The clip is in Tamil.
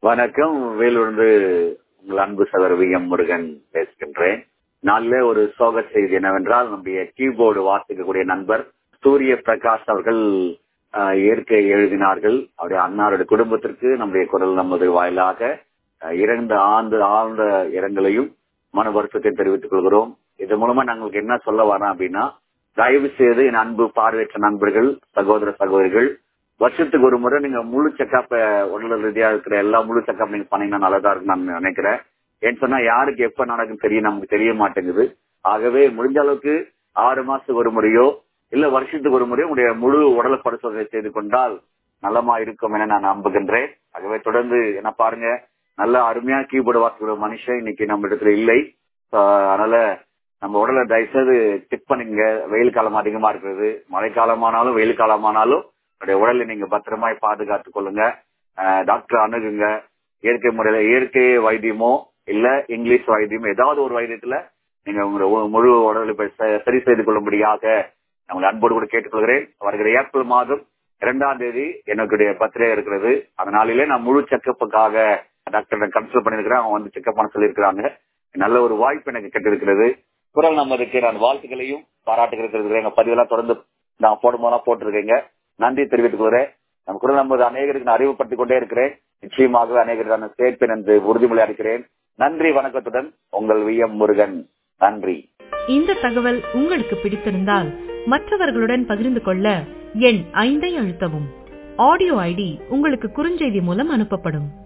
வணக்கம் வேலூர்ந்து உங்கள் அன்பு சகர் வி எம் முருகன் பேசுகின்றேன் நாளிலே ஒரு சோக செய்தி என்னவென்றால் நம்முடைய கீபோர்டு வாசிக்கக்கூடிய நண்பர் சூரிய பிரகாஷ் அவர்கள் ஆஹ், இயற்கை எழுதினார்கள் அவருடைய அன்னாருடைய குடும்பத்திற்கு நம்முடைய குரல் நமது வாயிலாக ஆஹ், இரண்டு ஆண்டு ஆழ்ந்த இரங்கலையும் மன வருத்தத்தை தெரிவித்துக் கொள்கிறோம் இது மூலமா நாங்களுக்கு என்ன சொல்ல வரோம் அப்படின்னா தயவு செய்து என் அன்பு பார்வையற்ற நண்பர்கள் சகோதர சகோதரிகள் வருஷத்துக்கு ஒரு முறை நீங்க முழு செக்கப் உடல் ரீதியா இருக்கிற எல்லா முழு செக்கப் நீங்க பண்ணீங்கன்னா நல்லதா இருக்கும் நான் நினைக்கிறேன் ஏன்னு சொன்னா யாருக்கு எப்ப நடக்கும் தெரியும் நமக்கு தெரிய மாட்டேங்குது ஆகவே முடிஞ்ச அளவுக்கு ஆறு மாசத்துக்கு ஒரு முறையோ இல்ல வருஷத்துக்கு ஒரு முறையோ உங்களுடைய முழு உடல் பரிசோதனை செய்து கொண்டால் நலமா இருக்கும் என நான் நம்புகின்றேன் ஆகவே தொடர்ந்து என்ன பாருங்க நல்ல அருமையா கீபோர்டு வாசிக்கிற மனுஷன் இன்னைக்கு நம்ம இடத்துல இல்லை So, அதனால நம்ம உடலை தயவுசெய்து செக் பண்ணுங்க வெயில் காலம் அதிகமா இருக்கிறது மழை காலமானாலும் வெயில் காலமானாலும் உங்களுடைய உடலை நீங்க பத்திரமாய் பாதுகாத்துக் கொள்ளுங்க அஹ், டாக்டர் அணுகுங்க இயற்கை முறையில இயற்கை வைத்தியமோ இல்ல இங்கிலீஷ் வைத்தியமோ ஏதாவது ஒரு வைத்தியத்துல நீங்க உங்களுடைய உ- முழு உடலை இப்ப ச- சரி செய்து கொள்ளும்படியாக நான் உங்களை அன்போடு கூட கேட்டுக்கொள்கிறேன் வருகிற ஏப்ரல் மாதம் இரண்டாம் தேதி எனக்குடைய பர்த்டே இருக்கிறது அதனாலே நான் முழு செக்கப்புக்காக டாக்டர் கன்சல்ட் பண்ணிருக்கிறேன் அவங்க வந்து செக்அப் பண்ண சொல்லியிருக்கிறாங்க நல்ல ஒரு வாய்ப்பு எனக்கு கிடைத்திருக்கிறது குரல் நம்பருக்கு நான் வாழ்த்துக்களையும் பாராட்டுகள் இருக்கிறது எங்க பதிவெல்லாம் தொடர்ந்து நான் போடும்போதெல்லாம் போட்டிருக்கீங்க நன்றி தெரிவித்துக் கொள்கிறேன் நம்ம குரல் நம்பர் அநேகருக்கு நான் அறிவுப்படுத்திக் கொண்டே இருக்கிறேன் நிச்சயமாக அநேகருக்கு நான் சேர்ப்பேன் என்று உறுதிமொழி அளிக்கிறேன் நன்றி வணக்கத்துடன் உங்கள் வி எம் முருகன் நன்றி இந்த தகவல் உங்களுக்கு பிடித்திருந்தால் மற்றவர்களுடன் பகிர்ந்து கொள்ள எண் ஐந்தை அழுத்தவும் ஆடியோ ஐடி உங்களுக்கு குறுஞ்செய்தி மூலம் அனுப்பப்படும்